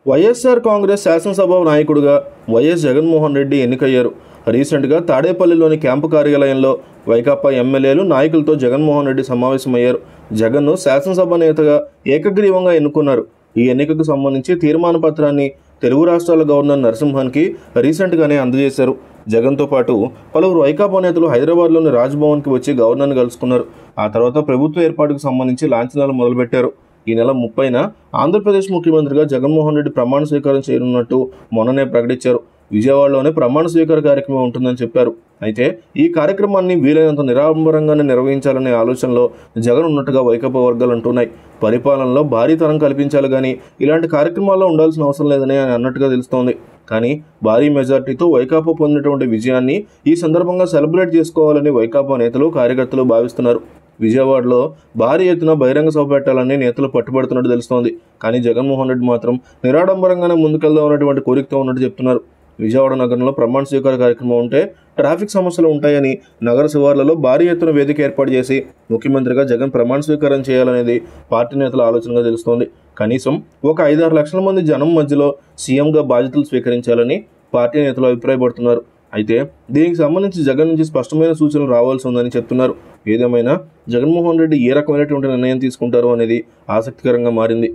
వైఎస్ఆర్ కాంగ్రెస్ శాసనసభ నాయకుడిగా వైఎస్ జగన్మోహన్ రెడ్డి ఎన్నికయ్యారు రీసెంట్గా తాడేపల్లిలోని క్యాంపు కార్యాలయంలో వైకాపా ఎమ్మెల్యేలు నాయకులతో జగన్మోహన్ రెడ్డి సమావేశమయ్యారు జగన్ను శాసనసభ నేతగా ఏకగ్రీవంగా ఎన్నుకున్నారు ఈ ఎన్నికకు సంబంధించి తీర్మాన పత్రాన్ని తెలుగు రాష్ట్రాల గవర్నర్ నరసింహన్కి రీసెంట్గానే అందజేశారు జగన్తో పాటు పలువురు వైకాపా నేతలు హైదరాబాద్లోని రాజ్భవన్కి వచ్చి గవర్నర్ని కలుసుకున్నారు ఆ తర్వాత ప్రభుత్వ ఏర్పాటుకు సంబంధించి లాంఛనాలు మొదలుపెట్టారు ఈ నెల ముప్పైన ఆంధ్రప్రదేశ్ ముఖ్యమంత్రిగా జగన్మోహన్ రెడ్డి ప్రమాణ స్వీకారం చేయనున్నట్టు మొన్ననే ప్రకటించారు విజయవాడలోనే ప్రమాణ స్వీకార కార్యక్రమం ఉంటుందని చెప్పారు అయితే ఈ కార్యక్రమాన్ని వీలైనంత నిరాడంబరంగానే నిర్వహించాలనే ఆలోచనలో జగన్ ఉన్నట్టుగా వైకాపా వర్గాలు అంటున్నాయి పరిపాలనలో భారీతనం కల్పించాలి కానీ ఇలాంటి కార్యక్రమాల్లో ఉండాల్సిన అవసరం లేదని ఆయన అన్నట్టుగా తెలుస్తోంది కానీ భారీ మెజార్టీతో వైకాపా పొందినటువంటి విజయాన్ని ఈ సందర్భంగా సెలబ్రేట్ చేసుకోవాలని వైకాపా నేతలు కార్యకర్తలు భావిస్తున్నారు విజయవాడలో భారీ ఎత్తున బహిరంగ సభ పెట్టాలని నేతలు పట్టుబడుతున్నట్టు తెలుస్తోంది కానీ జగన్మోహన్ రెడ్డి మాత్రం నిరాడంబరంగానే ముందుకెళ్దాం అన్నటువంటి కోరికతో ఉన్నట్టు చెప్తున్నారు విజయవాడ నగరంలో ప్రమాణ స్వీకార కార్యక్రమం ఉంటే ట్రాఫిక్ సమస్యలు ఉంటాయని నగర శివార్లలో భారీ ఎత్తున వేదిక ఏర్పాటు చేసి ముఖ్యమంత్రిగా జగన్ ప్రమాణ స్వీకారం చేయాలనేది పార్టీ నేతల ఆలోచనగా తెలుస్తోంది కనీసం ఒక ఐదారు లక్షల మంది జనం మధ్యలో సీఎంగా బాధ్యతలు స్వీకరించాలని పార్టీ నేతలు అభిప్రాయపడుతున్నారు అయితే దీనికి సంబంధించి జగన్ నుంచి స్పష్టమైన సూచనలు రావాల్సి ఉందని చెప్తున్నారు ఏదేమైనా జగన్మోహన్ రెడ్డి ఏ రకమైనటువంటి నిర్ణయం తీసుకుంటారో అనేది ఆసక్తికరంగా మారింది